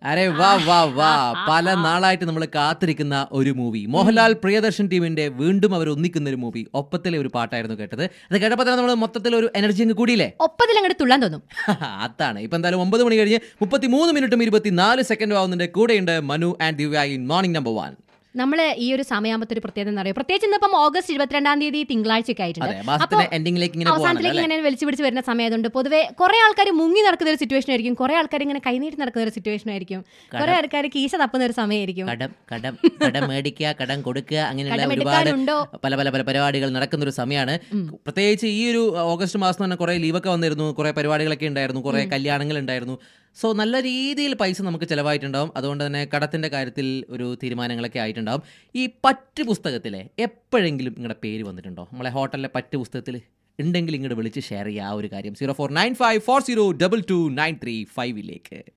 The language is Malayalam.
അരെ വാ വാ വാ പല നാളായിട്ട് നമ്മൾ കാത്തിരിക്കുന്ന ഒരു മൂവി മോഹൻലാൽ പ്രിയദർശൻ ടീമിന്റെ വീണ്ടും അവർ ഒന്നിക്കുന്ന ഒരു മൂവി ഒപ്പത്തിലെ ഒരു പാട്ടായിരുന്നു കേട്ടത് അത് കേട്ടപ്പോൾ തന്നെ നമ്മൾ മൊത്തത്തിൽ ഒരു എനർജി അങ്ങ് കൂടിയില്ലേ ഒപ്പത്തിൽ അങ്ങോട്ട് തുള്ളാൻ തോന്നും അതാണ് ഇപ്പൊ എന്തായാലും ഒമ്പത് മണി കഴിഞ്ഞ് മുപ്പത്തി മൂന്ന് മിനിറ്റും ഇരുപത്തിനാല് സെക്കൻഡും ആവുന്നുണ്ട് കൂടെയുണ്ട് Manu and Divya in morning number one നമ്മൾ ഈ ഒരു സമയമാകുമ്പോൾ ഒരു പ്രത്യേകത എന്ന് പറയും പ്രത്യേകിച്ച് ഇന്നിപ്പം ഓഗസ്റ്റ് ഇരുപത്തിരണ്ടാം തീയതി തിങ്കളാഴ്ചയൊക്കെ ആയിട്ടുണ്ട് അതെ മാസത്തിന്റെ എൻഡിങ്ങിലേക്ക് ഇങ്ങനെ പോകാനല്ലോ അവസാനത്തിലേക്ക് അല്ലേ ഇങ്ങനെ വലിച്ചു പിടിച്ച് വരുന്ന സമയത്തുണ്ട് പൊതുവെ കുറെ ആൾക്കാർ മുങ്ങി നടക്കുന്ന ഒരു സിറ്റുവേഷൻ ആയിരിക്കും കുറെ ആൾക്കാർ ഇങ്ങനെ കൈനീട്ടി നടക്കുന്ന ഒരു സിറ്റുവേഷൻ ആയിരിക്കും കുറെ ആൾക്കാർ കീശ തപ്പുന്ന ഒരു സമയമായിരിക്കും കടം കടം കടം മേടിക്കുക കടം കൊടുക്കുക അങ്ങനെയുള്ള ഒരുപാട് കടമെടുക്കാനുണ്ടോ പല പല പല പരിപാടികൾ നടക്കുന്ന ഒരു സമയമാണ് പ്രത്യേകിച്ച് ഈ ഒരു ഓഗസ്റ്റ് മാസം തന്നെ കുറെ ലീവൊക്കെ വന്നിരുന്നു കുറെ പരിപാടികളൊക്കെ ഉണ്ടായിരുന്നു കുറെ കല്യാണങ്ങൾ ഉണ്ടായിരുന്നു സോ നല്ല രീതിയിൽ പൈസ നമുക്ക് ചിലവായിട്ടുണ്ടാവും അതുകൊണ്ട് തന്നെ കടത്തിന്റെ കാര്യത്തിൽ ഒരു തീരുമാനങ്ങളൊക്കെ ആയിട്ടുണ്ടാവും ഈ പറ്റ് പുസ്തകത്തിലെ എപ്പോഴെങ്കിലും നിങ്ങളുടെ പേര് വന്നിട്ടുണ്ടോ നമ്മളെ ഹോട്ടലിലെ പറ്റ് പുസ്തകത്തിൽ ഉണ്ടെങ്കിൽ ഇങ്ങോട്ട് വിളിച്ച് ഷെയർ ചെയ്യുക ആ ഒരു കാര്യം zero four nine five four zero double two nine three ഫൈവിലേക്ക്